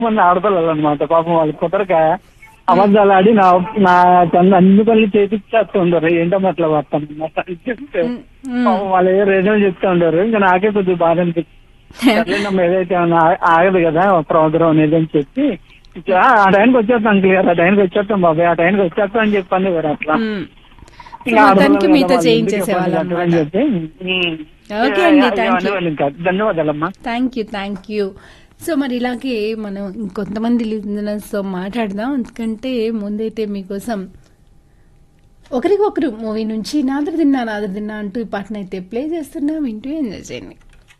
మంది ఆడపిల్లలు అనమాట పాపం వాళ్ళు కుదరక అబద్ధాలు ఆడి నా నా తన అన్ని పనులు చేపించేస్తూ ఉండరు ఏంటో అట్లా పడతాను చెప్తే ఉమ్, ఉమ్. పాపం వాళ్ళు ఏ రీజన్ చెప్తా ఉండరు ఇంకా నాకే కొద్దిగా బాధ అనిపిస్తుంది సర్లేనమ్మా, ఏదైతే ఏమన్నా ఆ- ఆగదు కదా ప్రోగ్రామ్ అనేది అని చెప్పి ఇట్లా ఆ టైంకి వచ్చేస్తాం క్లియర్ ఆ టైంకి వచ్చేస్తాం బాబాయ్ ఆ టైంకి వచ్చేస్తాం అని చెప్పండి ఎవరు అట్లా ఉమ్. సో ఇంకా మొత్తానికి ఆడపిల్లలు మీతో కదా వాళ్ళు చేయించేసేవాళ్ళు ఎందుకు చెప్పండి అనమాట అట్లా అని చెప్పి ఉమ్. ఓకే అండి, ఏ- థాంక్ యూ. ఏమనేవాళ్ళు ఇంకా ధన్యవాదాలమ్మా thank you thank you so మరి ఇలాగే మనం ఇంకొంతమంది లిజనర్స్తో మాట్లాడదాం ఎందుకంటే ముందైతే మీకోసం ఒకరికొకరు మూవీ నుంచి నాదరు తిన్నా నాదరు తిన్నా అంటూ ఈ పాటనైతే ప్లే చేస్తున్నా వింటూ ఎంజాయ్ చేయండి